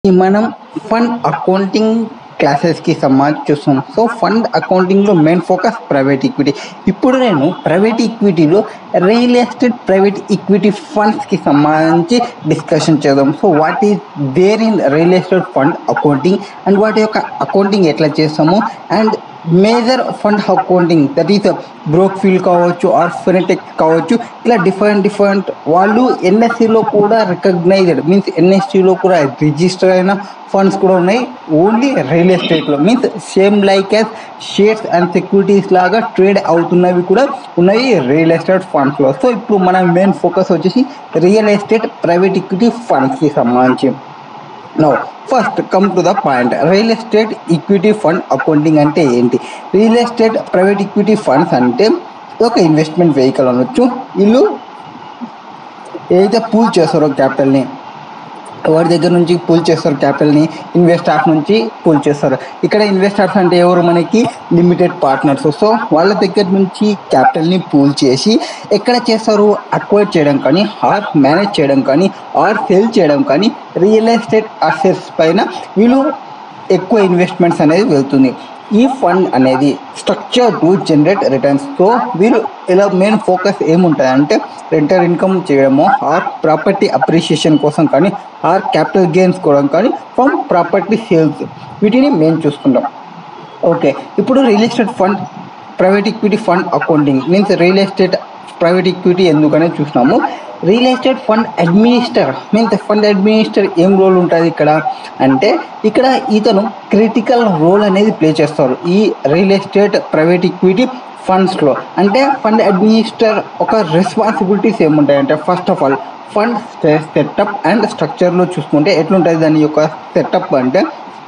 మనం fund accounting క్లాసెస్కి సంబంధించి చూస్తాం సో ఫండ్ అకౌంటింగ్లో మెయిన్ ఫోకస్ ప్రైవేట్ ఈక్విటీ ఇప్పుడు నేను ప్రైవేట్ ఈక్విటీలో రియల్ ఎస్టేట్ ప్రైవేట్ ఈక్విటీ ఫండ్స్కి సంబంధించి డిస్కషన్ చేద్దాం so what is there in real estate fund accounting and వాటి యొక్క అకౌంటింగ్ ఎట్లా చేస్తాము and major fund accounting that is Brookfield కావచ్చు ఆర్ ఫినటెక్ కావచ్చు ఇలా డిఫరెంట్ డిఫరెంట్ వాళ్ళు ఎన్ఎస్సిలో కూడా రికగ్నైజ్డ్ మీన్స్ ఎన్ఎస్సిలో కూడా రిజిస్టర్ అయిన ఫండ్స్ కూడా ఉన్నాయి ఓన్లీ రియల్ ఎస్టేట్లో means same like as shares and securities లాగా ట్రేడ్ అవుతున్నవి కూడా ఉన్నాయి రియల్ ఎస్టేట్ ఫండ్స్లో సో ఇప్పుడు మన మెయిన్ ఫోకస్ వచ్చేసి రియల్ ఎస్టేట్ ప్రైవేట్ ఈక్విటీ ఫండ్స్కి సంబంధించి no first come to the point real estate equity fund accounting అంటే ఏంటి real estate private equity funds అంటే ఒక ఇన్వెస్ట్మెంట్ వెహికల్ అనొచ్చు వీళ్ళు ఏదైతే పూల్ చేస్తారో క్యాపిటల్ని ఎవరి దగ్గర నుంచి పూల్ చేస్తారు క్యాపిటల్ని ఇన్వెస్టర్స్ నుంచి పూల్ చేస్తారు ఇక్కడ ఇన్వెస్టర్స్ అంటే ఎవరు మనకి లిమిటెడ్ పార్ట్నర్స్ సో వాళ్ళ దగ్గర నుంచి క్యాపిటల్ని పూల్ చేసి ఎక్కడ చేస్తారు అక్వైర్ చేయడం కానీ ఆర్ మేనేజ్ చేయడం కానీ ఆర్ సేల్ చేయడం కానీ రియల్ ఎస్టేట్ అసెట్స్ పైన వీళ్ళు ఎక్కువ ఇన్వెస్ట్మెంట్స్ అనేది వెళ్తుంది ఈ ఫండ్ అనేది structure to generate returns so వీరు ఇలా మెయిన్ ఫోకస్ ఏముంటుంది అంటే రెంటల్ ఇన్కమ్ చేయడము ఆర్ ప్రాపర్టీ అప్రిషియేషన్ కోసం కానీ ఆర్ క్యాపిటల్ గెయిన్స్ కోసం కానీ ఫ్రమ్ ప్రాపర్టీ సేల్స్ వీటిని మేము చూసుకుంటాం ఓకే ఇప్పుడు real estate fund private equity fund accounting means real estate private equity ఎందుకనే చూసినాము real estate fund administer means fund administer ఏం రోల్ ఉంటుంది ఇక్కడ అంటే ఇక్కడ ఇతను క్రిటికల్ రోల్ అనేది ప్లే చేస్తారు ఈ రియల్ ఎస్టేట్ ప్రైవేట్ ఈక్విటీ ఫండ్స్లో అంటే ఫండ్ అడ్మినిస్టర్ ఒక రెస్పాన్సిబిలిటీస్ ఏముంటాయంటే first of all fund setup and స్ట్రక్చర్లో చూసుకుంటే ఎట్లుంటుంది దాని యొక్క సెటప్ అంటే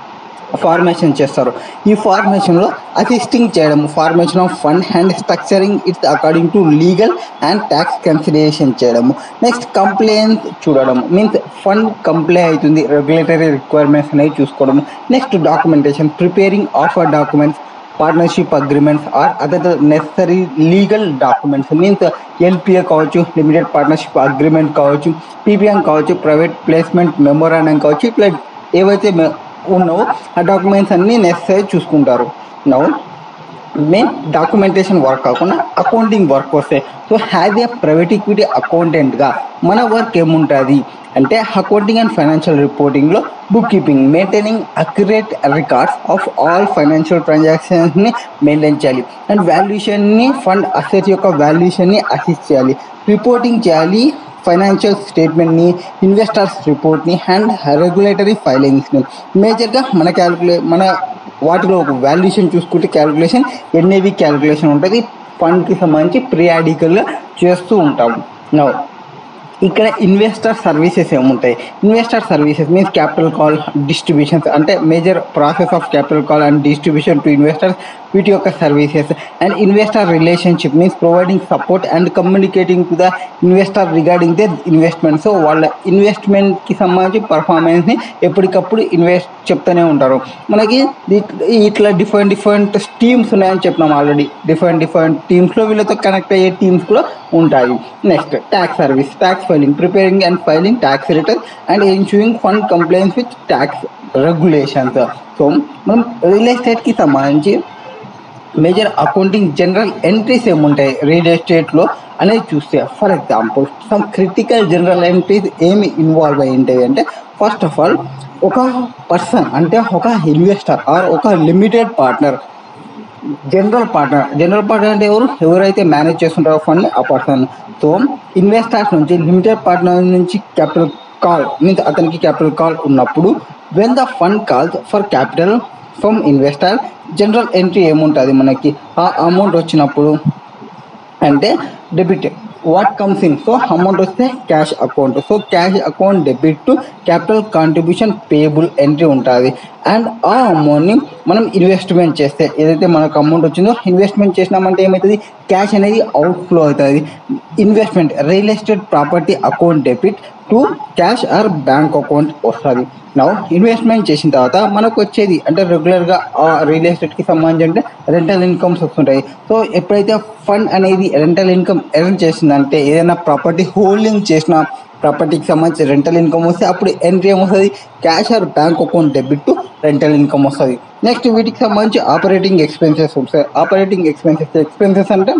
ఫార్మేషన్ చేస్తారు ఈ ఫార్మేషన్లో అసిస్టింగ్ చేయడం formation of fund and structuring its according to legal and tax consideration చేయడము నెక్స్ట్ కంప్లైంట్ చూడడం మీన్స్ ఫండ్ కంప్లై అవుతుంది రెగ్యులేటరీ రిక్వైర్మెంట్స్ అనేవి చూసుకోవడము next documentation preparing of a documents partnership agreements or other necessary legal documents means LPA కావచ్చు limited partnership agreement కావచ్చు PPM కావచ్చు private placement memorandum కావచ్చు ఇట్లా ఏవైతే ఉన్నావో ఆ డాక్యుమెంట్స్ అన్నీ నెసరీ చూసుకుంటారు నవ్వు మెయిన్ డాక్యుమెంటేషన్ వర్క్ కాకుండా అకౌంటింగ్ వర్క్ వస్తే so has a private equity అకౌంటెంట్గా మన వర్క్ ఏముంటుంది అంటే అకౌంటింగ్ అండ్ ఫైనాన్షియల్ రిపోర్టింగ్లో bookkeeping maintaining accurate records of all financial ట్రాన్సాక్షన్స్ని మెయింటైన్ చేయాలి అండ్ వాల్యుయేషన్ని ఫండ్ అసెట్ యొక్క వాల్యుయేషన్ని అసిస్ట్ చేయాలి రిపోర్టింగ్ చేయాలి ఫైనాన్షియల్ స్టేట్మెంట్ని ఇన్వెస్టర్స్ రిపోర్ట్ని అండ్ రెగ్యులేటరీ ఫైలింగ్స్ని మేజర్గా మన క్యాలిక్యులే మన వాటిలో ఒక వాల్యుయేషన్ చూసుకుంటే క్యాలిక్యులేషన్ ఎన్ఏవి క్యాలిక్యులేషన్ ఉంటుంది ఫండ్కి సంబంధించి ప్రియాడికల్గా చేస్తూ ఉంటాము నో ఇక్కడ ఇన్వెస్టర్ సర్వీసెస్ ఏముంటాయి investor services means capital call distributions అంటే major process of capital call and distribution to investors వీటి యొక్క services and investor relationship means providing support and communicating to the investor regarding the investment so వాళ్ళ ఇన్వెస్ట్మెంట్కి సంబంధించి పర్ఫార్మెన్స్ని ఎప్పటికప్పుడు invest చెప్తూనే ఉంటారు మనకి ఇట్లా డిఫరెంట్ డిఫరెంట్ టీమ్స్ ఉన్నాయని చెప్పినాం ఆల్రెడీ డిఫరెంట్ డిఫరెంట్ టీమ్స్లో వీళ్ళతో కనెక్ట్ అయ్యే టీమ్స్ కూడా ఉంటాయి next tax service tax filing preparing and filing tax return and ensuring fund complaints with tax regulations so మనం రియల్ ఎస్టేట్కి సంబంధించి మేజర్ అకౌంటింగ్ జనరల్ ఎంట్రీస్ ఏముంటాయి రియల్ ఎస్టేట్లో అనేది చూస్తే for example some critical general entries ఏమి ఇన్వాల్వ్ అయి ఉంటాయి అంటే ఫస్ట్ ఆఫ్ ఆల్ ఒక పర్సన్ అంటే ఒక ఇన్వెస్టర్ ఆర్ ఒక limited partner general partner general partner అంటే ఎవరు ఎవరైతే మేనేజ్ చేస్తుంటారో ఫండ్ ఆ పర్సన్ సో ఇన్వెస్టర్స్ నుంచి లిమిటెడ్ పార్ట్నర్ నుంచి క్యాపిటల్ కాల్ మీన్స్ అతనికి క్యాపిటల్ కాల్ ఉన్నప్పుడు when the fund calls for capital from investor general entry ఏముంటుంది మనకి ఆ అమౌంట్ వచ్చినప్పుడు అంటే debit what comes in so amount వస్తే cash account so cash account debit to capital contribution payable entry ఉంటుంది and ఆ అమౌంట్ని మనం ఇన్వెస్ట్మెంట్ చేస్తే ఏదైతే మనకు అమౌంట్ వచ్చిందో ఇన్వెస్ట్మెంట్ చేసినామంటే ఏమవుతుంది క్యాష్ అనేది అవుట్ఫ్లో అవుతుంది investment real estate property account debit to cash or bank account వస్తుంది నా ఇన్వెస్ట్మెంట్ చేసిన తర్వాత మనకు వచ్చేది అంటే రెగ్యులర్గా ఆ రియల్ ఎస్టేట్కి సంబంధించి అంటే రెంటల్ ఇన్కమ్స్ వస్తుంటాయి సో ఎప్పుడైతే ఫండ్ అనేది రెంటల్ ఇన్కమ్ ఎర్న్ చేసిందంటే ఏదైనా ప్రాపర్టీ హోల్డింగ్ చేసిన ప్రాపర్టీకి సంబంధించి రెంటల్ ఇన్కమ్ వస్తే అప్పుడు ఎంట్రీ ఏమొస్తుంది cash or bank account debit to rental income వస్తుంది నెక్స్ట్ వీటికి సంబంధించి ఆపరేటింగ్ ఎక్స్పెన్సెస్ వస్తాయి ఆపరేటింగ్ ఎక్స్పెన్సెస్ ఎక్స్పెన్సెస్ అంటే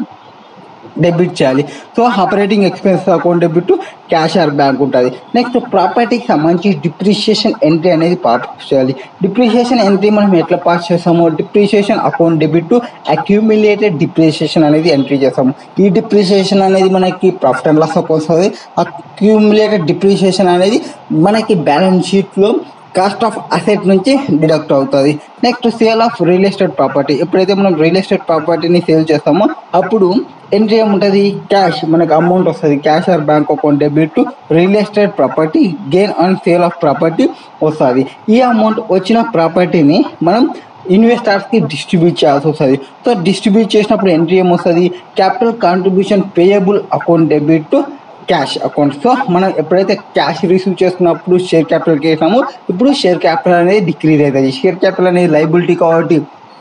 డెబిట్ చేయాలి so operating expense account debit cash or bank ఉంటుంది నెక్స్ట్ ప్రాపర్టీకి సంబంధించి డిప్రిషియేషన్ ఎంట్రీ అనేది పాస్ చేయాలి డిప్రిషియేషన్ ఎంట్రీ మనం ఎట్లా పాస్ చేస్తాము depreciation account debit to accumulated depreciation అనేది ఎంట్రీ చేస్తాము ఈ డిప్రిషియేషన్ అనేది మనకి ప్రాఫిట్ అండ్ లాస్ వస్తుంది అక్యూమిలేటెడ్ డిప్రిషియేషన్ అనేది మనకి బ్యాలెన్స్ షీట్లో కాస్ట్ ఆఫ్ అసెట్ నుంచి డిడక్ట్ అవుతుంది next sale of real estate property ఎప్పుడైతే మనం రియల్ ఎస్టేట్ ప్రాపర్టీని సేల్ చేస్తామో అప్పుడు ఎంట్రీ ఏముంటుంది క్యాష్ మనకు అమౌంట్ వస్తుంది cash or bank account debit to real estate property gain on sale of property వస్తుంది ఈ అమౌంట్ వచ్చిన ప్రాపర్టీని మనం ఇన్వెస్టర్స్కి డిస్ట్రిబ్యూట్ చేయాల్సి వస్తుంది సో డిస్ట్రిబ్యూట్ చేసినప్పుడు ఎంట్రీ ఏమొస్తుంది capital contribution payable account debit to cash account so మనం ఎప్పుడైతే క్యాష్ రిసీవ్ చేసుకున్నప్పుడు షేర్ క్యాపిటల్కి వేసామో ఇప్పుడు షేర్ క్యాపిటల్ అనేది డిక్రీజ్ అవుతుంది షేర్ క్యాపిటల్ అనేది లైబిలిటీ కాబట్టి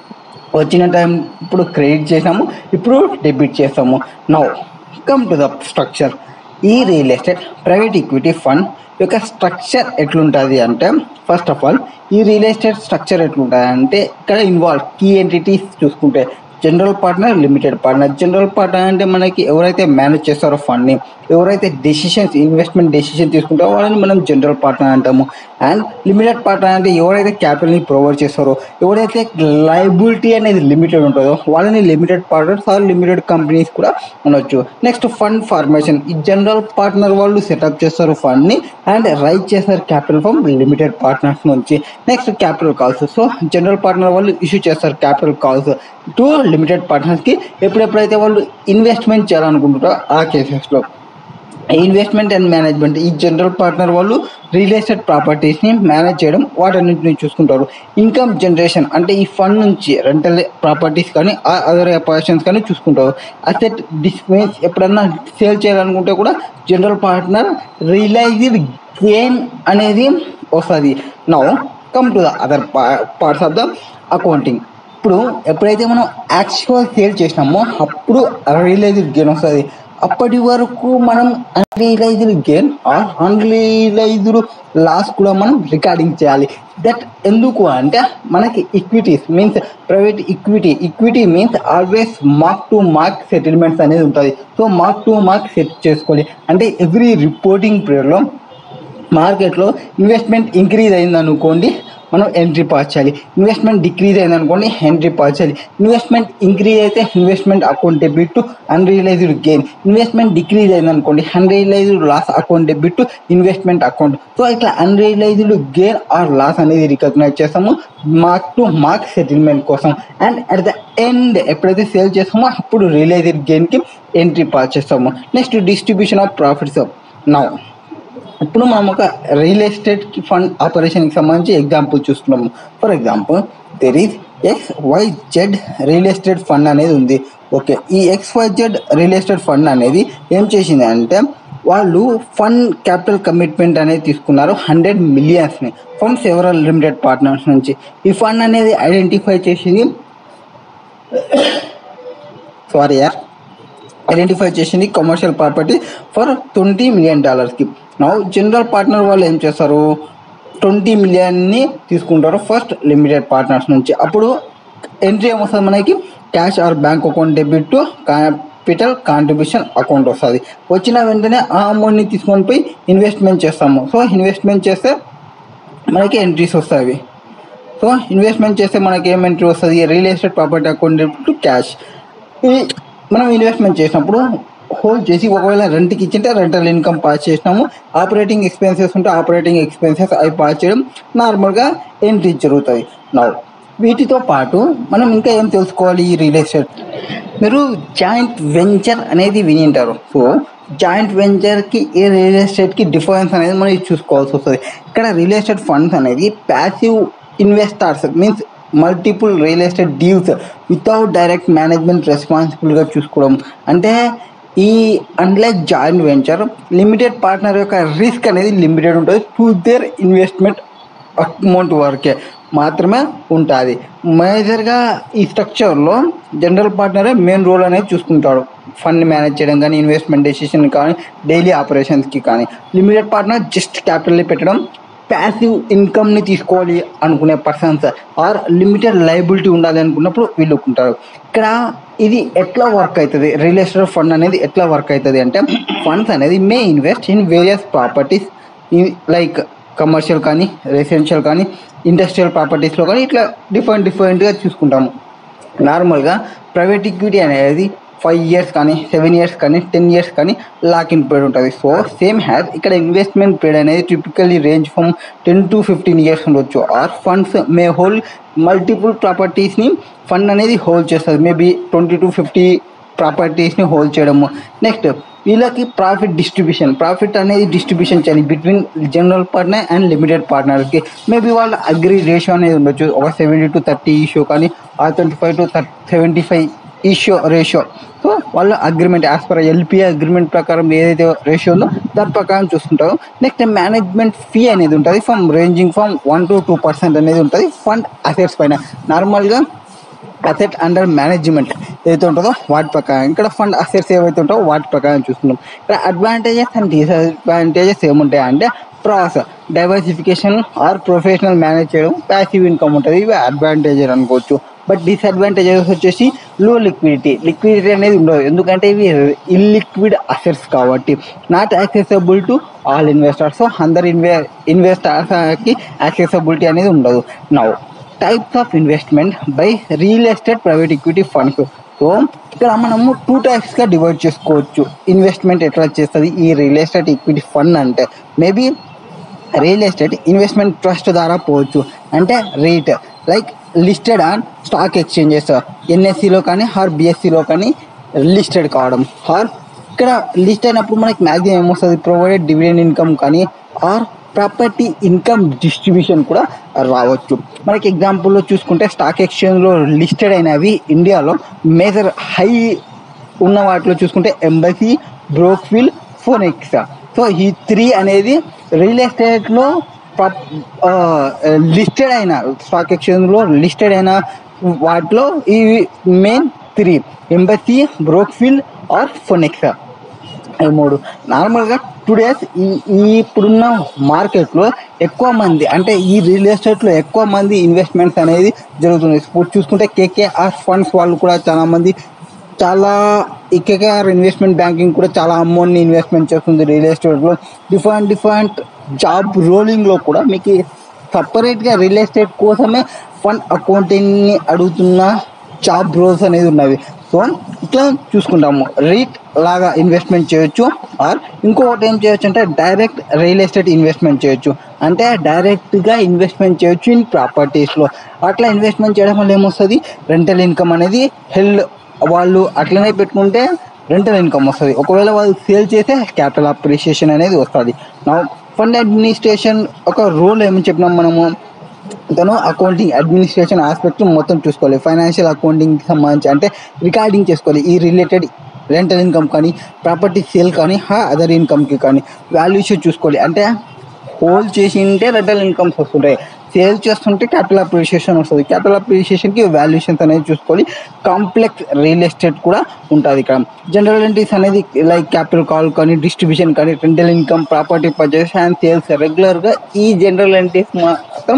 వచ్చిన టైం ఇప్పుడు క్రెడిట్ చేసాము ఇప్పుడు డెబిట్ చేస్తాము now come to the structure ఈ real estate private equity fund యొక్క స్ట్రక్చర్ ఎట్లుంటుంది అంటే ఫస్ట్ ఆఫ్ ఆల్ ఈ రియల్ ఎస్టేట్ స్ట్రక్చర్ ఎట్లుంటుంది అంటే ఇక్కడ ఇన్వాల్వ్ కీ ఎంటిటీస్ చూసుకుంటే general partner limited partner general partner అంటే మనకి ఎవరైతే మేనేజ్ చేస్తారో ఫండ్ని ఎవరైతే డెసిషన్స్ ఇన్వెస్ట్మెంట్ డెసిషన్ తీసుకుంటారో వాళ్ళని మనం జనరల్ పార్ట్నర్ అంటాము అండ్ లిమిటెడ్ పార్ట్నర్ అంటే ఎవరైతే క్యాపిటల్ని ప్రొవైడ్ చేస్తారో ఎవరైతే లైబిలిటీ అనేది లిమిటెడ్ ఉంటుందో వాళ్ళని limited partners or limited companies కూడా అనొచ్చు నెక్స్ట్ ఫండ్ ఫార్మేషన్ ఈ జనరల్ పార్ట్నర్ వాళ్ళు సెటప్ చేస్తారు ఫండ్ని అండ్ రైట్ చేస్తారు క్యాపిటల్ ఫ్రమ్ లిమిటెడ్ పార్ట్నర్స్ నుంచి next capital calls so general partner వాళ్ళు ఇష్యూ చేస్తారు క్యాపిటల్ కాల్స్ టు లిమిటెడ్ పార్ట్నర్స్కి ఎప్పుడెప్పుడైతే వాళ్ళు ఇన్వెస్ట్మెంట్ చేయాలనుకుంటారో ఆ కేసెస్లో ఇన్వెస్ట్మెంట్ అండ్ మేనేజ్మెంట్ ఈ జనరల్ పార్ట్నర్ వాళ్ళు రియల్ ఎస్టేట్ ప్రాపర్టీస్ని మేనేజ్ చేయడం వాటన్నింటిని చూసుకుంటారు ఇన్కమ్ జనరేషన్ అంటే ఈ ఫండ్ నుంచి రెంటల్ ప్రాపర్టీస్ కానీ అదర్ అపార్షన్స్ కానీ చూసుకుంటారు అసెట్ డిస్పెన్స్ ఎప్పుడన్నా సేల్ చేయాలనుకుంటే కూడా జనరల్ పార్ట్నర్ రియలైజ్డ్ గెయిన్ అనేది వస్తుంది now come to the other parts of the accounting ఇప్పుడు ఎప్పుడైతే మనం యాక్చువల్ సేల్ చేసినామో అప్పుడు రియలైజ్డ్ గెయిన్ వస్తుంది అప్పటి వరకు మనం unrealised gain or unrealised loss కూడా మనం రికార్డింగ్ చేయాలి దట్ ఎందుకు అంటే మనకి equities means private equity equity means always mark to mark settlements అనేది ఉంటుంది so mark to mark set చేసుకోవాలి అంటే ఎవ్రీ రిపోర్టింగ్ పీరియడ్లో మార్కెట్లో ఇన్వెస్ట్మెంట్ ఇంక్రీజ్ అయింది అనుకోండి మనం ఎంట్రీ పాస్ చేయాలి ఇన్వెస్ట్మెంట్ డిక్రీజ్ అయింది అనుకోండి ఎంట్రీ పాస్ చేయాలి ఇన్వెస్ట్మెంట్ ఇంక్రీజ్ అయితే investment account debit to unrealised gain investment decrease అయింది అనుకోండి unrealised loss account debit to investment account so ఇట్లా అన్రియలైజ్డ్ గెయిన్ ఆర్ లాస్ అనేది రికగ్నైజ్ చేస్తాము మార్క్ టు మార్క్ సెటిల్మెంట్ కోసం అండ్ అట్ ద ఎండ్ ఎప్పుడైతే sale చేస్తామో అప్పుడు రియలైజ్డ్ గెయిన్కి ఎంట్రీ పాస్ చేస్తాము next distribution of profits now ఇప్పుడు మనం ఒక రియల్ ఎస్టేట్ ఫండ్ ఆపరేషన్కి సంబంధించి ఎగ్జాంపుల్ చూస్తున్నాము for example there is X Y Z real estate fund అనేది ఉంది ఓకే ఈ X Y Z real estate fund అనేది ఏం చేసింది అంటే వాళ్ళు ఫండ్ క్యాపిటల్ కమిట్మెంట్ అనేది తీసుకున్నారు హండ్రెడ్ మిలియన్స్ని ఫ్రమ్ సెవరల్ లిమిటెడ్ పార్ట్నర్స్ నుంచి ఈ ఫండ్ అనేది ఐడెంటిఫై చేసింది సారీ యార్ ఐడెంటిఫై చేసింది commercial property for twenty million డాలర్స్కి నా జనరల్ పార్ట్నర్ వాళ్ళు ఏం చేస్తారు ట్వంటీ మిలియన్ని తీసుకుంటారు ఫస్ట్ లిమిటెడ్ పార్ట్నర్స్ నుంచి అప్పుడు ఎంట్రీ ఏమొస్తుంది మనకి cash or bank account debit to capital contribution account వస్తుంది వచ్చిన వెంటనే ఆ అమౌంట్ని తీసుకొని పోయి ఇన్వెస్ట్మెంట్ చేస్తాము సో ఇన్వెస్ట్మెంట్ చేస్తే మనకి ఎంట్రీస్ వస్తాయి సో ఇన్వెస్ట్మెంట్ చేస్తే మనకి ఏం ఎంట్రీ వస్తుంది real estate property account debit to cash ఇది మనం ఇన్వెస్ట్మెంట్ చేసినప్పుడు హోల్డ్ చేసి ఒకవేళ రెంట్కి ఇచ్చింటే రెంటల్ ఇన్కమ్ పాస్ చేసినాము ఆపరేటింగ్ ఎక్స్పెన్సెస్ ఉంటే ఆపరేటింగ్ ఎక్స్పెన్సెస్ అవి పాస్ చేయడం నార్మల్గా ఎంట్రీ జరుగుతుంది నా వీటితో పాటు మనం ఇంకా ఏం తెలుసుకోవాలి ఈ రియల్ ఎస్టేట్ మీరు జాయింట్ వెంచర్ అనేది విని ఉంటారు సో జాయింట్ వెంచర్కి ఈ రియల్ ఎస్టేట్కి డిఫరెన్స్ అనేది మనం చూసుకోవాల్సి వస్తుంది ఇక్కడ రియల్ ఎస్టేట్ ఫండ్స్ అనేది passive investors means multiple real estate deals without direct management రెస్పాన్సిబుల్గా చూసుకోవడం అంటే ఈ unlike joint venture limited partner యొక్క రిస్క్ అనేది లిమిటెడ్ ఉంటుంది టు దేర్ ఇన్వెస్ట్మెంట్ అమౌంట్ వరకే మాత్రమే ఉంటుంది మేజర్గా ఈ స్ట్రక్చర్లో జనరల్ పార్ట్నరే మెయిన్ రోల్ అనేది చూసుకుంటాడు ఫండ్ మేనేజ్ చేయడం కానీ ఇన్వెస్ట్మెంట్ డెసిషన్ కానీ డైలీ ఆపరేషన్స్కి కానీ లిమిటెడ్ పార్ట్నర్ జస్ట్ క్యాపిటల్ పెట్టడం ప్యాసివ్ ఇన్కమ్ని తీసుకోవాలి అనుకునే పర్సన్స్ ఆర్ లిమిటెడ్ లైబిలిటీ ఉండాలి అనుకున్నప్పుడు వీళ్ళు ఉంటారు ఇక్కడ ఇది ఎట్లా వర్క్ అవుతుంది రియల్ ఎస్టేట్ ఫండ్ అనేది ఎట్లా వర్క్ అవుతుంది అంటే ఫండ్స్ అనేది may invest in various properties like commercial కానీ రెసిడెన్షియల్ కానీ ఇండస్ట్రియల్ ప్రాపర్టీస్లో కానీ ఇట్లా డిఫరెంట్ డిఫరెంట్గా చూసుకుంటాము నార్మల్గా ప్రైవేట్ ఈక్విటీ అనేది ఫైవ్ ఇయర్స్ కానీ సెవెన్ ఇయర్స్ కానీ టెన్ ఇయర్స్ కానీ లాక్ ఇన్ పీరియడ్ ఉంటుంది సో సేమ్ హ్యాజ్ ఇక్కడ ఇన్వెస్ట్మెంట్ పీరియడ్ అనేది typically range from ten to fifteen years ఉండొచ్చు or funds may hold multiple ప్రాపర్టీస్ని ఫండ్ అనేది హోల్డ్ చేస్తుంది మేబీ ట్వంటీ టు ఫిఫ్టీ ప్రాపర్టీస్ని హోల్డ్ చేయడము నెక్స్ట్ వీళ్ళకి ప్రాఫిట్ డిస్ట్రిబ్యూషన్ ప్రాఫిట్ అనేది డిస్ట్రిబ్యూషన్ చేయాలి between general partner and limited పార్ట్నర్కి మేబీ వాళ్ళ అగ్రి రేషియో అనేది ఉండొచ్చు ఒక సెవెంటీ టు థర్టీ ఇష్యూ కానీ ఆ twenty five to seventy five issue ratio so వాళ్ళ agreement as per LPI agreement ప్రకారం ఏదైతే రేషియో ఉందో దాని ప్రకారం చూస్తుంటారు నెక్స్ట్ మేనేజ్మెంట్ ఫీ అనేది ఉంటుంది from ranging from one to two percent అనేది ఉంటుంది ఫండ్ అసెట్స్ పైన నార్మల్గా అసెట్ అండర్ మేనేజ్మెంట్ ఏదైతే ఉంటుందో వాటి ప్రకారం ఇక్కడ ఫండ్ అసెట్స్ ఏవైతే ఉంటాయో వాటి ప్రకారం చూస్తున్నాం ఇక్కడ అడ్వాంటేజెస్ అండ్ డిసడ్వాంటేజెస్ ఏముంటాయి అంటే pros diversification or professional manage చేయడం ప్యాసివ్ ఇన్కమ్ ఉంటుంది ఇవి అడ్వాంటేజ్ అనుకోవచ్చు బట్ డిసడ్వాంటేజెస్ వచ్చేసి లో లిక్విడిటీ లిక్విడిటీ అనేది ఉండదు ఎందుకంటే ఇవి ఇల్లిక్విడ్ అసెట్స్ కాబట్టి not accessible to all investors so అందరు ఇన్వె ఇన్వెస్టర్స్కి యాక్సెసబిలిటీ అనేది ఉండదు now types of investment by real estate private equity funds so ఇక్కడ మనము టూ టైప్స్గా డివైడ్ చేసుకోవచ్చు ఇన్వెస్ట్మెంట్ ఎట్లా చేస్తుంది ఈ రియల్ ఎస్టేట్ ఈక్విటీ ఫండ్ అంటే maybe real estate investment trust ద్వారా పోవచ్చు అంటే REIT like listed on stock exchanges ఎన్ఎస్సిలో కానీ ఆర్ బిఎస్సిలో కానీ లిస్టెడ్ కావడం ఆర్ ఇక్కడ లిస్ట్ అయినప్పుడు మనకి మ్యాక్సిమం ఏమొస్తుంది ప్రొవైడెడ్ డివిడెండ్ ఇన్కమ్ కానీ ఆర్ ప్రాపర్టీ ఇన్కమ్ డిస్ట్రిబ్యూషన్ కూడా రావచ్చు మనకి ఎగ్జాంపుల్లో చూసుకుంటే స్టాక్ ఎక్స్చేంజ్లో లిస్టెడ్ అయినవి ఇండియాలో మేజర్ హై ఉన్న వాటిలో చూసుకుంటే ఎంబసీ బ్రోక్ఫిల్ ఫోనెక్స్ సో ఈ త్రీ అనేది రియల్ ఎస్టేట్లో లిస్టెడ్ అయిన స్టాక్ ఎక్స్చేంజ్లో లిస్టెడ్ అయిన వాటిలో ఈ main three Embassy Brookfield or Phoenix ఈ మూడు నార్మల్గా టూ డేస్ ఈ ఈ ఇప్పుడున్న మార్కెట్లో ఎక్కువ మంది అంటే ఈ రియల్ ఎస్టేట్లో ఎక్కువ మంది ఇన్వెస్ట్మెంట్స్ అనేది జరుగుతుంది ఇప్పుడు చూసుకుంటే కేకేఆర్ ఫండ్స్ వాళ్ళు కూడా చాలా మంది చాలా ఈ కేకేఆర్ ఇన్వెస్ట్మెంట్ బ్యాంకింగ్ కూడా చాలా అమౌంట్ని ఇన్వెస్ట్మెంట్ చేస్తుంది రియల్ ఎస్టేట్లో డిఫరెంట్ డిఫరెంట్ జాబ్ రోలింగ్లో కూడా మీకు సపరేట్గా రియల్ ఎస్టేట్ కోసమే ఫండ్ అకౌంటింగ్ని అడుగుతున్న జాబ్ రోల్స్ అనేది ఉన్నవి సో ఇట్లా చూసుకుంటాము రీట్ లాగా ఇన్వెస్ట్మెంట్ చేయొచ్చు ఆర్ ఇంకొకటి ఏం చేయొచ్చు అంటే డైరెక్ట్ రియల్ ఎస్టేట్ ఇన్వెస్ట్మెంట్ చేయొచ్చు అంటే డైరెక్ట్గా ఇన్వెస్ట్మెంట్ చేయొచ్చు ఇన్ ప్రాపర్టీస్లో అట్లా ఇన్వెస్ట్మెంట్ చేయడం వల్ల ఏమొస్తుంది రెంటల్ ఇన్కమ్ అనేది హెల్డ్ వాళ్ళు అట్లనే పెట్టుకుంటే రెంటల్ ఇన్కమ్ వస్తుంది ఒకవేళ వాళ్ళు సేల్ చేస్తే క్యాపిటల్ అప్రిషియేషన్ అనేది వస్తుంది నా ఫండ్ అడ్మినిస్ట్రేషన్ ఒక రోల్ ఏమని చెప్పినాం మనము తను అకౌంటింగ్ అడ్మినిస్ట్రేషన్ ఆస్పెక్ట్ మొత్తం చూసుకోవాలి ఫైనాన్షియల్ అకౌంటింగ్కి సంబంధించి అంటే రికార్డింగ్ చేసుకోవాలి ఈ రిలేటెడ్ రెంటల్ ఇన్కమ్ కానీ ప్రాపర్టీ సేల్ కానీ అదర్ ఇన్కమ్కి కానీ వాల్యూషన్ చూసుకోవాలి అంటే హోల్డ్ చేసి ఉంటే రెంటల్ ఇన్కమ్స్ వస్తుంటాయి సేల్ చేస్తుంటే క్యాపిటల్ అప్రిషియేషన్ వస్తుంది క్యాపిటల్ అప్రిషియేషన్కి వాల్యుయేషన్స్ అనేది చూసుకోవాలి కాంప్లెక్స్ రియల్ ఎస్టేట్ కూడా ఉంటుంది ఇక్కడ జనరల్ ఎంట్రీస్ అనేది లైక్ క్యాపిటల్ కాల్ కానీ డిస్ట్రిబ్యూషన్ కానీ rental income property purchase and sales రెగ్యులర్గా ఈ జనరల్ ఎంట్రీస్ మాత్రం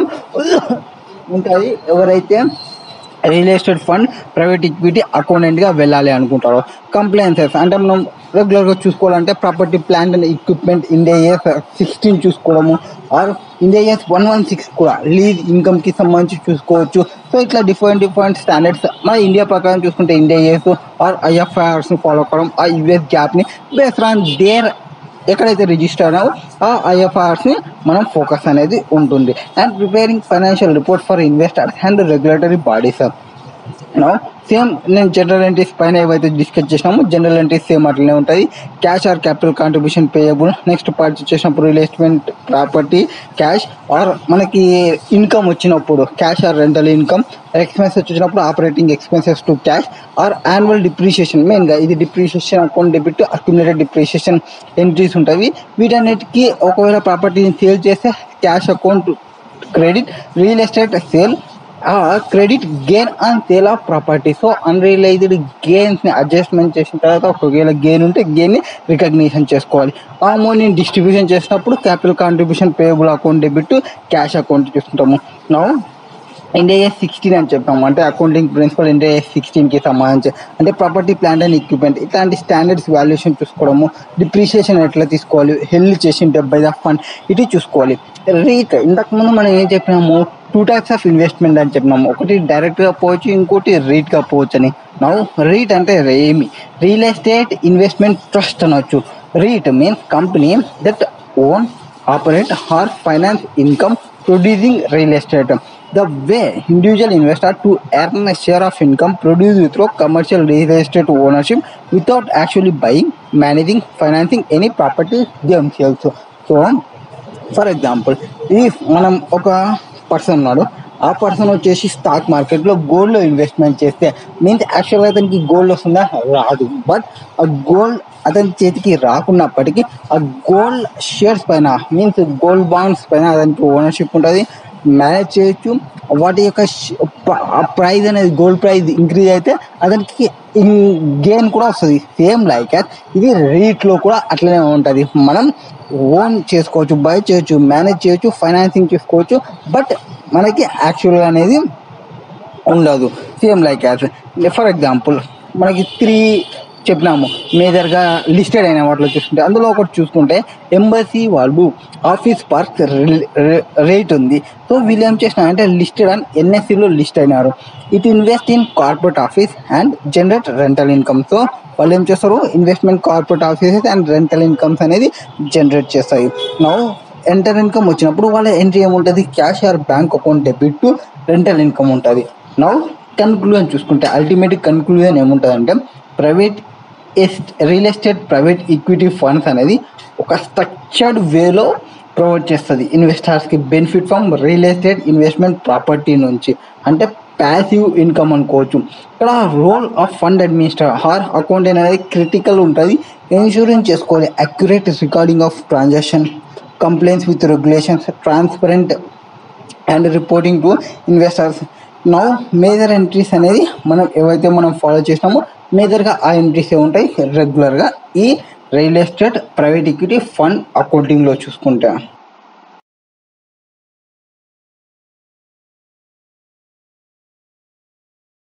ఉంటుంది ఎవరైతే real estate fund private equity అకౌంటెంట్గా వెళ్ళాలి అనుకుంటారు కంప్లైన్సెస్ అంటే మనం రెగ్యులర్గా చూసుకోవాలంటే property plant and equipment Ind AS sixteen చూసుకోవడము or Ind AS one one six కూడా లీజ్ ఇన్కమ్కి సంబంధించి చూసుకోవచ్చు సో ఇట్లా డిఫరెంట్ డిఫరెంట్ స్టాండర్డ్స్ మన ఇండియా ప్రకారం చూసుకుంటే ఇండియా ఇయర్స్ ఆర్ ఐఎఫ్ఐఆర్స్ని ఫాలో అవ్వడం ఆ యుఎస్ గ్యాప్ని బేస్డ్ ఆన్ దేర్ ఎక్కడైతే రిజిస్టర్ అయినావో ఆ ఐఎఫ్ఆర్స్ని మనం ఫోకస్ అనేది ఉంటుంది and preparing financial report for investors and regulatory bodies no same నేను జనరల్ ఎంట్రీస్ పైన ఏవైతే డిస్కస్ చేసినామో జనరల్ ఎంట్రీస్ సేమ్ అట్లనే ఉంటుంది cash or capital contribution payable next purchase చేసినప్పుడు రిలేస్మెంట్ ప్రాపర్టీ క్యాష్ ఆర్ మనకి ఇన్కమ్ వచ్చినప్పుడు cash or rental income expenses వచ్చినప్పుడు operating expenses to cash or annual depreciation మెయిన్గా ఇది depreciation account debit accumulated depreciation entries ఉంటాయి వీటన్నిటికీ ఒకవేళ ప్రాపర్టీని సేల్ చేస్తే cash account credit real estate sale credit gain on sale of property so unrealized గెయిన్స్ని adjustment చేసిన తర్వాత ఒకవేళ గెయిన్ ఉంటే గెయిన్ని రికగ్నిషన్ చేసుకోవాలి ఆ అమౌంట్ని డిస్ట్రిబ్యూషన్ చేసినప్పుడు capital contribution payable account debit cash account చూసుకుంటాము నా ఇండియా సిక్స్టీన్ అని చెప్పాము అంటే అకౌంటింగ్ ప్రిన్సిపల్ ఇండియా సిక్స్టీన్కి సంబంధించి అంటే ప్రాపర్టీ ప్లాంట్ అండ్ ఎక్విప్మెంట్ ఇట్లాంటి స్టాండర్డ్స్ వాల్యుయేషన్ చూసుకోవడము డిప్రిషియేషన్ ఎట్లా తీసుకోవాలి హెల్త్ చేసిన బై ద ఫండ్ ఇది చూసుకోవాలి రీట్ ఇంతకుముందు మనం ఏం చెప్పినాము టూ టైప్స్ ఆఫ్ ఇన్వెస్ట్మెంట్ అని చెప్పినాము ఒకటి డైరెక్ట్గా పోవచ్చు ఇంకోటి రీట్గా పోవచ్చు అని నౌ రీట్ అంటే ఏమి రియల్ ఎస్టేట్ ఇన్వెస్ట్మెంట్ ట్రస్ట్ అనొచ్చు REIT means company that own operate or finance income producing real estate. The way individual investor to earn a share of income produced through commercial real estate ownership without actually buying, managing, financing any property themselves. So, for example ఈ మనం ఒక person ఉన్నాడు ఆ person వచ్చేసి stock మార్కెట్లో గోల్డ్లో investment చేస్తే means యాక్చువల్గా అతనికి గోల్డ్ వస్తుందా రాదు బట్ ఆ గోల్డ్ అతని చేతికి రాకున్నప్పటికీ ఆ గోల్డ్ షేర్స్ పైన మీన్స్ గోల్డ్ బాండ్స్ పైన అతనికి ఓనర్షిప్ ఉంటుంది మేనేజ్ చేయొచ్చు వాటి యొక్క ప్రైజ్ అనేది గోల్డ్ ప్రైజ్ ఇంక్రీజ్ అయితే అతనికి గెయిన్ కూడా వస్తుంది సేమ్ లైక్ ఇది రీట్లో కూడా అట్లనే ఉంటుంది మనం ఓన్ చేసుకోవచ్చు బై చేయొచ్చు మేనేజ్ చేయొచ్చు ఫైనాన్సింగ్ చేసుకోవచ్చు బట్ మనకి యాక్చువల్గా అనేది ఉండదు same like as for example మనకి త్రీ చెప్పినాము మేజర్గా లిస్టెడ్ అయిన వాటిలో చూసుకుంటే అందులో ఒకటి చూసుకుంటే ఎంబసీ వాళ్ళు ఆఫీస్ పార్క్ రేట్ ఉంది సో వీళ్ళు ఏం చేసిన అంటే లిస్టెడ్ అని ఎన్ఎస్సిలో లిస్ట్ అయినారు it invest in corporate office and generate rental income so వాళ్ళు ఏం చేస్తారు investment corporate offices and rental incomes అనేది జనరేట్ చేస్తాయి నౌ ఎంటర్ ఇన్కమ్ వచ్చినప్పుడు వాళ్ళ ఎంట్రీ ఏముంటుంది cash or bank account debit to rental income ఉంటుంది నౌ కన్క్లూజన్ చూసుకుంటే అల్టిమేట్ కన్క్లూజన్ ఏముంటుంది అంటే ప్రైవేట్ ఎస్ట్ real estate private equity funds అనేది ఒక స్ట్రక్చర్డ్ వేలో ప్రొవైడ్ చేస్తుంది ఇన్వెస్టర్స్కి benefit from real estate investment property నుంచి అంటే ప్యాసివ్ ఇన్కమ్ అనుకోవచ్చు ఇక్కడ role of fund administer or account అనేది క్రిటికల్ ఉంటుంది ఇన్సూరెన్స్ చేసుకోవాలి accurate recording of transaction complaints with regulations transparent and reporting to investors now major entries అనేది మనం ఏవైతే మనం ఫాలో చేసినామో మేజర్గా ఆ ఎంట్రీస్ ఏ ఉంటాయి రెగ్యులర్గా ఈ real estate private equity fund అకౌంటింగ్లో చూసుకుంటే